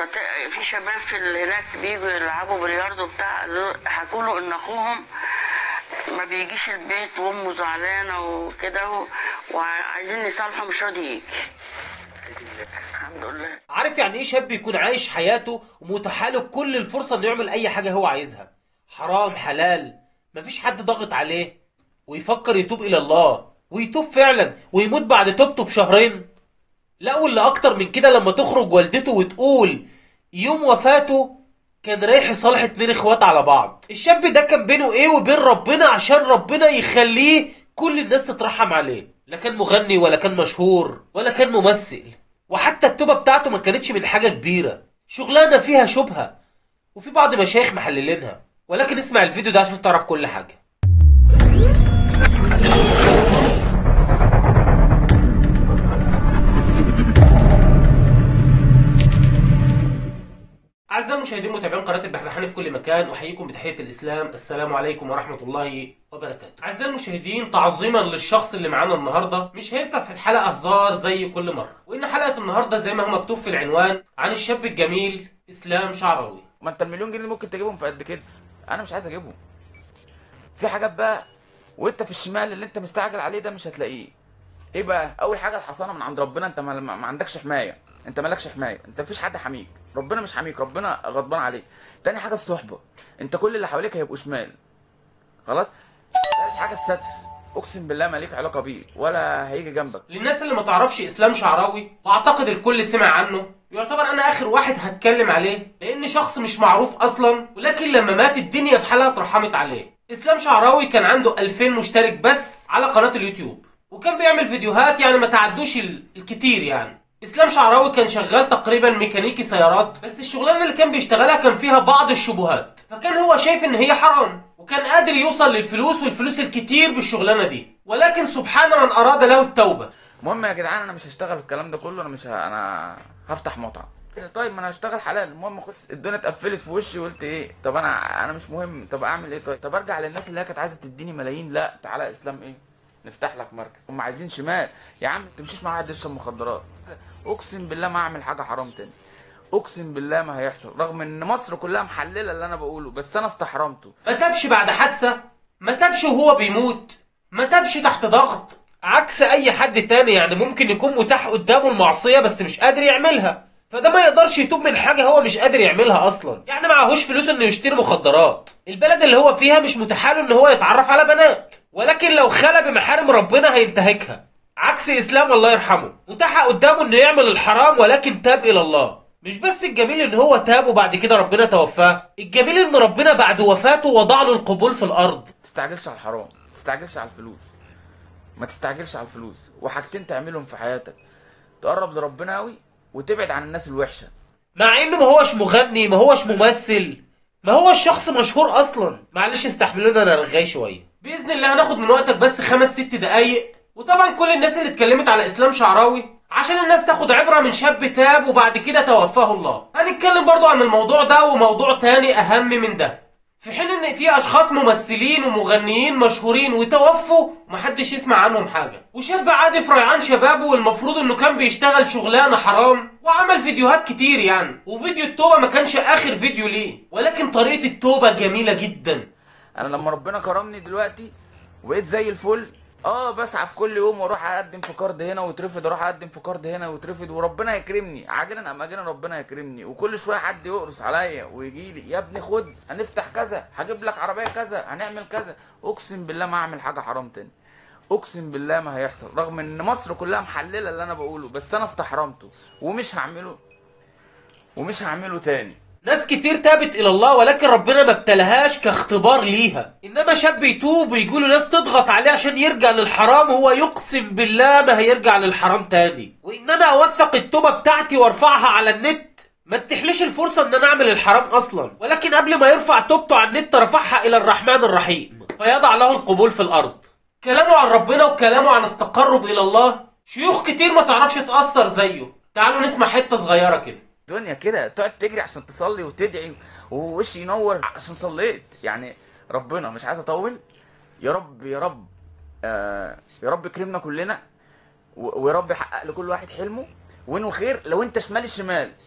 ت- في شباب في ال- هناك بيجوا يلعبوا بلياردو بتاع قالوا- حكوا له ان اخوهم ما بيجيش البيت وامه زعلانه وكده و- وعايزين يصالحوا مش راضي يجي الحمد لله عارف يعني ايه شاب يكون عايش حياته ومتاحه له كل الفرصه انه يعمل اي حاجه هو عايزها حرام حلال مفيش حد ضاغط عليه ويفكر يتوب الى الله ويتوب فعلا ويموت بعد توبته بشهرين لا واللي اكتر من كده لما تخرج والدته وتقول يوم وفاته كان رايح يصالح اتنين اخوات على بعض الشاب ده كان بينه ايه وبين ربنا عشان ربنا يخليه كل الناس تترحم عليه لا كان مغني ولا كان مشهور ولا كان ممثل وحتى التوبة بتاعته ما كانتش من حاجة كبيرة شغلانة فيها شبهة وفي بعض مشايخ محللينها ولكن اسمع الفيديو ده عشان تعرف كل حاجة أعزائي المشاهدين متابعين قناة البحبحاني في كل مكان أحييكم بتحية الإسلام السلام عليكم ورحمة الله وبركاته أعزائي المشاهدين تعظيما للشخص اللي معانا النهاردة مش هينفع في الحلقة هزار زي كل مرة وإن حلقة النهاردة زي ما هو مكتوب في العنوان عن الشاب الجميل إسلام شعراوي ما انت المليون جنيه اللي ممكن تجيبهم في قد كده انا مش عايز اجيبهم في حاجات بقى وانت في الشمال اللي انت مستعجل عليه ده مش هتلاقيه ايه بقى اول حاجه الحصانه من عند ربنا انت ما, ما عندكش حمايه انت مالكش حمايه انت مفيش حد حميك ربنا مش حميك ربنا غضبان عليك تاني حاجه الصحبه انت كل اللي حواليك هيبقوا شمال خلاص تالت حاجه الستر اقسم بالله مالك علاقه بيه ولا هيجي جنبك للناس اللي ما تعرفش اسلام شعراوي واعتقد الكل سمع عنه يعتبر انا اخر واحد هتكلم عليه لان شخص مش معروف اصلا ولكن لما مات الدنيا بحالها اترحمت عليه اسلام شعراوي كان عنده 2000 مشترك بس على قناه اليوتيوب وكان بيعمل فيديوهات يعني ما تعدوش ال- الكتير يعني اسلام شعراوي كان شغال تقريبا ميكانيكي سيارات بس الشغلانه اللي كان بيشتغلها كان فيها بعض الشبهات فكان هو شايف ان هي حرام وكان قادر يوصل للفلوس والفلوس الكتير بالشغلانه دي ولكن سبحان من اراد له التوبه المهم يا جدعان انا مش هشتغل الكلام ده كله انا مش ه... انا هفتح مطعم طيب ما انا هشتغل حلال المهم خلاص الدنيا اتقفلت في وشي وقلت ايه طب انا انا مش مهم طب اعمل ايه طيب طب ارجع للناس اللي هي كانت عايزه تديني ملايين لا تعالى يا اسلام ايه نفتح لك مركز هم عايزين شمال يا عم ما تمشيش مع حد يشرب مخدرات اقسم بالله ما اعمل حاجه حرام تاني اقسم بالله ما هيحصل رغم ان مصر كلها محلله اللي انا بقوله بس انا استحرمته ما تابش بعد حادثة ما تابش وهو بيموت ما تابش تحت ضغط عكس اي حد تاني يعني ممكن يكون متاح قدامه المعصية بس مش قادر يعملها فده ما يقدرش يتوب من حاجة هو مش قادر يعملها اصلا يعني معهوش فلوس انه يشتري مخدرات البلد اللي هو فيها مش متاح له ان هو يتعرف على بنات ولكن لو خلى بمحارم ربنا هينتهكها عكس اسلام الله يرحمه متاح قدامه انه يعمل الحرام ولكن تاب الى الله مش بس الجميل ان هو تاب وبعد كده ربنا توفاه الجميل ان ربنا بعد وفاته وضع له القبول في الارض تستعجلش على الحرام تستعجلش على الفلوس ما تستعجلش على الفلوس وحاجتين تعملهم في حياتك تقرب لربنا قوي وتبعد عن الناس الوحشه مع انه ما هوش مغني ما هوش ممثل ما هوش شخص مشهور اصلا معلش استحملونا انا رغاي شويه باذن الله هناخد من وقتك بس خمس ست دقايق وطبعا كل الناس اللي اتكلمت على اسلام شعراوي عشان الناس تاخد عبره من شاب تاب وبعد كده توفاه الله هنتكلم برضو عن الموضوع ده وموضوع تاني اهم من ده في حين ان في اشخاص ممثلين ومغنيين مشهورين وتوفوا ومحدش يسمع عنهم حاجه وشاب عادي في ريعان شبابه والمفروض انه كان بيشتغل شغلانه حرام وعمل فيديوهات كتير يعني وفيديو التوبه ما كانش اخر فيديو ليه ولكن طريقه التوبه جميله جدا انا لما ربنا كرمني دلوقتي وبقيت زي الفل اه بسعى في كل يوم واروح اقدم في كارد هنا ويترفض اروح اقدم في كارد هنا ويترفض وربنا يكرمني عاجلا ام اجلا ربنا يكرمني وكل شويه حد يقرص عليا ويجي لي يا ابني خد هنفتح كذا هجيب لك عربيه كذا هنعمل كذا اقسم بالله ما اعمل حاجه حرام تاني اقسم بالله ما هيحصل رغم ان مصر كلها محلله اللي انا بقوله بس انا استحرمته ومش هعمله ومش هعمله تاني ناس كتير تابت الى الله ولكن ربنا ما ابتلهاش كاختبار ليها انما شاب يتوب ويجوله ناس تضغط عليه عشان يرجع للحرام هو يقسم بالله ما هيرجع للحرام تاني وان انا اوثق التوبه بتاعتي وارفعها على النت ما تتحليش الفرصة ان انا اعمل الحرام اصلا ولكن قبل ما يرفع توبته على النت رفعها الى الرحمن الرحيم فيضع له القبول في الارض كلامه عن ربنا وكلامه عن التقرب الى الله شيوخ كتير ما تعرفش تأثر زيه تعالوا نسمع حتة صغيرة كده الدنيا كده تقعد تجري عشان تصلي وتدعي ووش ينور عشان صليت يعني ربنا مش عايز اطول يا رب يا رب آه يا رب يكرمنا كلنا و- ويا رب يحقق لكل واحد حلمه وانه خير لو انت شمال الشمال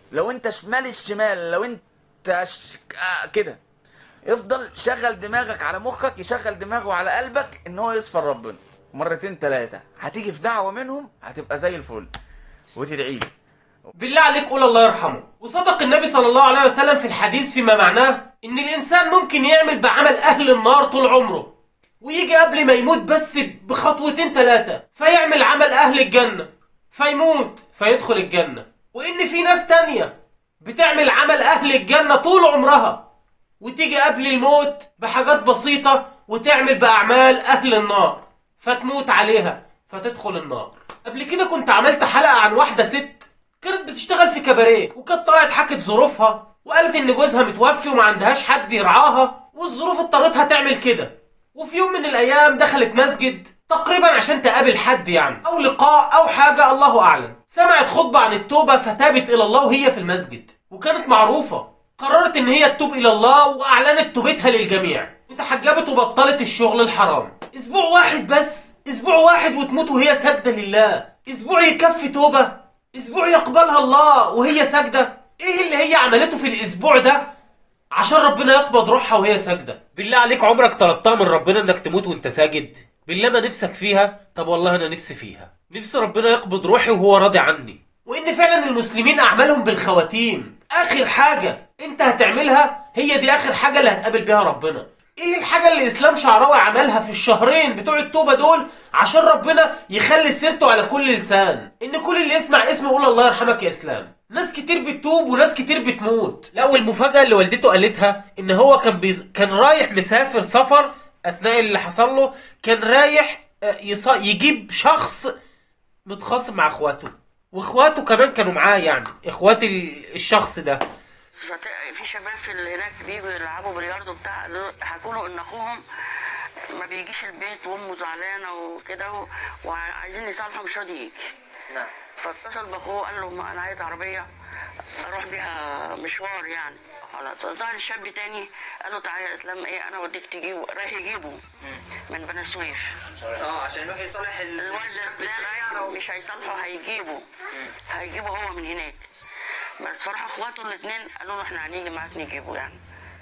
لو انت شمال الشمال لو انت ش... آه كده افضل شغل دماغك على مخك يشغل دماغه على قلبك ان هو يصفر ربنا مرتين ثلاثه هتيجي في دعوه منهم هتبقى زي الفل وتدعي لي بالله عليك قول الله يرحمه وصدق النبي صلى الله عليه وسلم في الحديث فيما معناه ان الانسان ممكن يعمل بعمل اهل النار طول عمره ويجي قبل ما يموت بس بخطوتين ثلاثة فيعمل عمل اهل الجنة فيموت فيدخل الجنة وان في ناس تانية بتعمل عمل اهل الجنة طول عمرها وتيجي قبل الموت بحاجات بسيطة وتعمل بأعمال أهل النار فتموت عليها فتدخل النار قبل كده كنت عملت حلقة عن واحدة ست كانت بتشتغل في كباريه وكانت طلعت حكت ظروفها وقالت إن جوزها متوفي وما عندهاش حد يرعاها والظروف اضطرتها تعمل كده وفي يوم من الأيام دخلت مسجد تقريبا عشان تقابل حد يعني أو لقاء أو حاجة الله أعلم سمعت خطبة عن التوبة فتابت إلى الله وهي في المسجد وكانت معروفة قررت ان هي تتوب الى الله واعلنت توبتها للجميع وتحجبت وبطلت الشغل الحرام اسبوع واحد بس اسبوع واحد وتموت وهي ساجده لله اسبوع يكفي توبه اسبوع يقبلها الله وهي ساجده ايه اللي هي عملته في الاسبوع ده عشان ربنا يقبض روحها وهي ساجده بالله عليك عمرك طلبتها من ربنا انك تموت وانت ساجد بالله ما نفسك فيها طب والله انا نفسي فيها نفسي ربنا يقبض روحي وهو راضي عني وان فعلا المسلمين اعمالهم بالخواتيم اخر حاجه انت هتعملها هي دي اخر حاجه اللي هتقابل بيها ربنا ايه الحاجه اللي اسلام شعراوي عملها في الشهرين بتوع التوبه دول عشان ربنا يخلي سيرته على كل لسان ان كل اللي يسمع اسمه يقول الله يرحمك يا اسلام ناس كتير بتتوب وناس كتير بتموت لا والمفاجاه اللي والدته قالتها ان هو كان بيز... كان رايح مسافر سفر اثناء اللي حصل له كان رايح آه، يص... يجيب شخص متخاصم مع اخواته واخواته كمان كانوا معاه يعني اخوات ال- الشخص ده فت- في شباب في اللي هناك بيجوا يلعبوا بلياردو بتاع قالوا- حكوا له ان اخوهم ما بيجيش البيت وامه زعلانه وكده و- وعايزين يصالحوا مش راضي يجي نعم فاتصل باخوه قال له ما انا عايز عربيه اروح بيها مشوار يعني خلاص فظهر الشاب تاني قال له تعالى يا اسلام ايه انا اوديك تجيبه رايح يجيبه من بني سويف اه عشان يروح يصالح ال- الولد الشاب ده التاني رايح أو- مش هيصالحه هيجيبه هيجيبه هو من هناك بس فراح اخواته الاثنين قالوا له احنا هنيجي معاك نجيبه يعني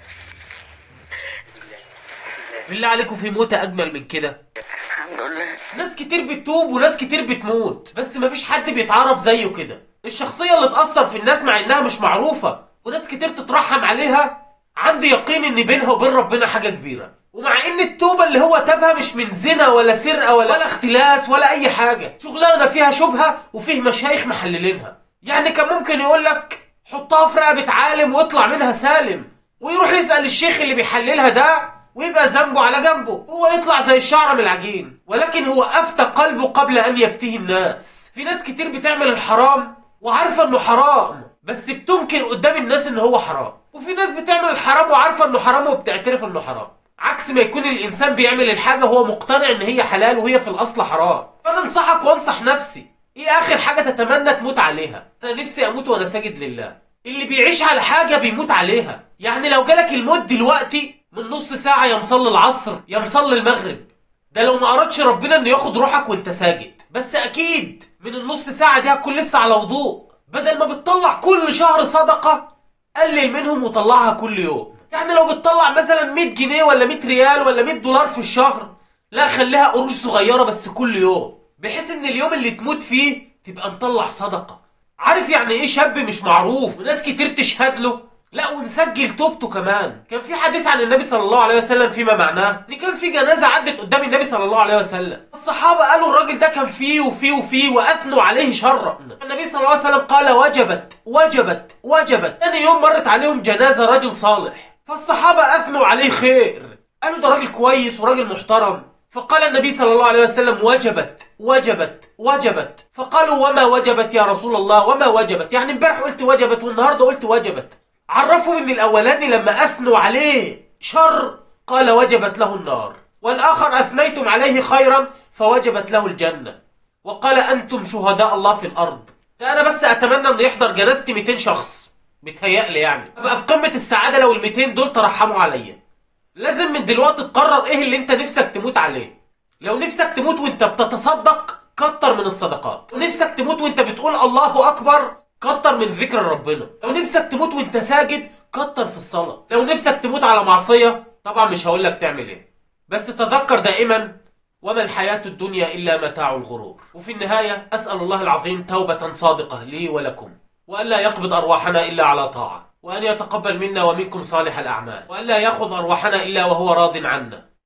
بالله عليكم في موتة اجمل من كده الحمد لله ناس كتير بتتوب وناس كتير بتموت بس مفيش حد بيتعرف زيه كده الشخصية اللي تأثر في الناس مع انها مش معروفة وناس كتير تترحم عليها عنده يقين ان بينها وبين ربنا حاجة كبيرة ومع ان التوبة اللي هو تابها مش من زنا ولا سرقة ولا, ولا اختلاس ولا اي حاجة شغلانة فيها شبهة وفيه مشايخ محللينها يعني كان ممكن يقول لك حطها في رقبة عالم واطلع منها سالم ويروح يسأل الشيخ اللي بيحللها ده ويبقى ذنبه على جنبه هو يطلع زي الشعر من العجين ولكن هو أفتى قلبه قبل أن يفتيه الناس في ناس كتير بتعمل الحرام وعارفة انه حرام بس بتنكر قدام الناس ان هو حرام وفي ناس بتعمل الحرام وعارفة انه حرام وبتعترف انه حرام عكس ما يكون الانسان بيعمل الحاجة وهو مقتنع ان هي حلال وهي في الاصل حرام فانا انصحك وانصح نفسي ايه اخر حاجة تتمنى تموت عليها انا نفسي اموت وانا ساجد لله اللي بيعيش على حاجة بيموت عليها يعني لو جالك الموت دلوقتي من نص ساعة يا مصلي العصر يا مصلي المغرب ده لو ما أردش ربنا إنه ياخد روحك وأنت ساجد بس أكيد من النص ساعة دي هتكون لسه على وضوء بدل ما بتطلع كل شهر صدقة قلل منهم وطلعها كل يوم يعني لو بتطلع مثلا 100 جنيه ولا 100 ريال ولا 100 دولار في الشهر لا خليها قروش صغيرة بس كل يوم بحيث ان اليوم اللي تموت فيه تبقى مطلع صدقة عارف يعني ايه شاب مش معروف وناس كتير تشهد له لا ومسجل توبته كمان كان في حديث عن النبي صلى الله عليه وسلم فيما معناه ان كان في جنازة عدت قدام النبي صلى الله عليه وسلم الصحابة قالوا الراجل ده كان فيه وفيه وفيه واثنوا عليه شرا النبي صلى الله عليه وسلم قال وجبت وجبت وجبت ثاني يوم مرت عليهم جنازة رجل صالح فالصحابة اثنوا عليه خير قالوا ده راجل كويس وراجل محترم فقال النبي صلى الله عليه وسلم وجبت وجبت وجبت فقالوا وما وجبت يا رسول الله وما وجبت يعني امبارح قلت وجبت والنهارده قلت وجبت عرفوا ان الاولاني لما اثنوا عليه شر قال وجبت له النار والاخر اثنيتم عليه خيرا فوجبت له الجنه وقال انتم شهداء الله في الارض ده انا بس اتمنى ان يحضر جنازتي 200 شخص بيتهيألي يعني ابقى في قمه السعاده لو ال 200 دول ترحموا عليا لازم من دلوقتي تقرر ايه اللي انت نفسك تموت عليه لو نفسك تموت وانت بتتصدق كتر من الصدقات ونفسك تموت وانت بتقول الله اكبر كتر من ذكر ربنا لو نفسك تموت وانت ساجد كتر في الصلاة لو نفسك تموت على معصية طبعا مش هقولك تعمل ايه بس تذكر دائما وما الحياة الدنيا إلا متاع الغرور وفي النهاية أسأل الله العظيم توبة صادقة لي ولكم وألا يقبض أرواحنا إلا على طاعة وأن يتقبل منا ومنكم صالح الأعمال وألا يأخذ أرواحنا إلا وهو راض عنا